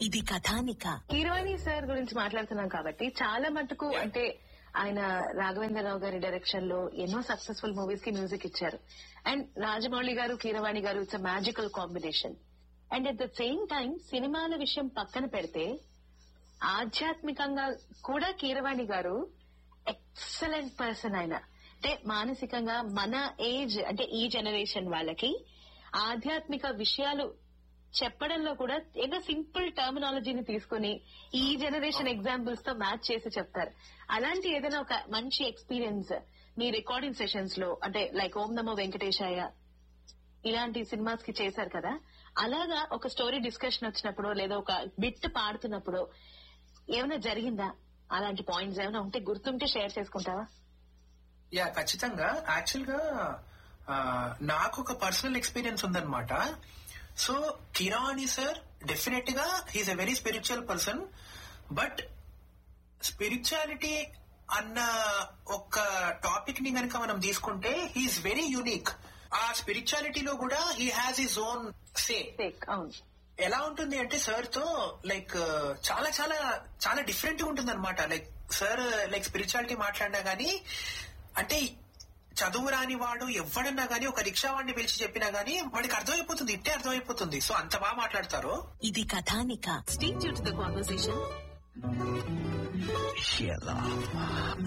ఇది కథానిక కీరవాణి సార్ గురించి మాట్లాడుతున్నాం కాబట్టి చాలా మటుకు అంటే ఆయన రాఘవేంద్రరావు గారి డైరెక్షన్ లో ఎన్నో సక్సెస్ఫుల్ మూవీస్ కి మ్యూజిక్ ఇచ్చారు and Rajamouli garu Keeravani garu it's magical combination and at the same time సినిమాల విషయం పక్కన పెడితే ఆధ్యాత్మికంగా కూడా కీరవాణి గారు ఎక్సలెంట్ పర్సన్ ఆయన అంటే మానసికంగా మన ఏజ్ అంటే ఈ జనరేషన్ వాళ్ళకి ఆధ్యాత్మిక విషయాలు చెప్పడంలో కూడా ఏదో సింపుల్ టర్మినాలజీని తీసుకుని ఈ జనరేషన్ ఎగ్జాంపుల్స్ తో మ్యాచ్ చేసి చెప్తారు అలాంటి ఏదైనా ఒక మంచి ఎక్స్పీరియన్స్ మీ రికార్డింగ్ సెషన్స్ లో అంటే లైక్ ఓం నమో వెంకటేశాయ ఇలాంటి సినిమాస్ కి చేశారు కదా అలాగా ఒక స్టోరీ డిస్కషన్ వచ్చినప్పుడు లేదా ఒక బిట్ పాడుతున్నప్పుడు ఏమైనా జరిగిందా అలాంటి పాయింట్స్ ఏమైనా ఉంటే గుర్తుంటే షేర్ చేసుకుంటావా యా ఖచ్చితంగా యాక్చువల్ గా ఆ, నాకు ఒక పర్సనల్ ఎక్స్పీరియన్స్ ఉందన్నమాట సో కిరాణి సార్ డెఫినెట్ గా he's a very spiritual person but spirituality అన్న ఒక టాపిక్ ని గనక మనం తీసుకుంటే హీఈస్ వెరీ యూనిక్ ఆ స్పిరిచువాలిటీలో కూడా he has his own say take అవును ఎలా ఉంటుంది అంటే సార్ తో లైక్ చాలా చాలా చాలా డిఫరెంట్ గా ఉంటుంది అనమాట లైక్ సార్ లైక్ స్పిరిచువాలిటీ మాట్లాడినా గానీ అంటే చదువు రాని వాడు ఎవడన్నా గానీ ఒక రిక్షా వాడిని పిలిచి చెప్పినా గానీ వాడికి అర్థమైపోతుంది ఇట్టే అర్థమైపోతుంది సో అంత బాగా మాట్లాడతారు ఇది కథానిక స్టీక్ టు ద కాన్వర్సేషన్ ఎలా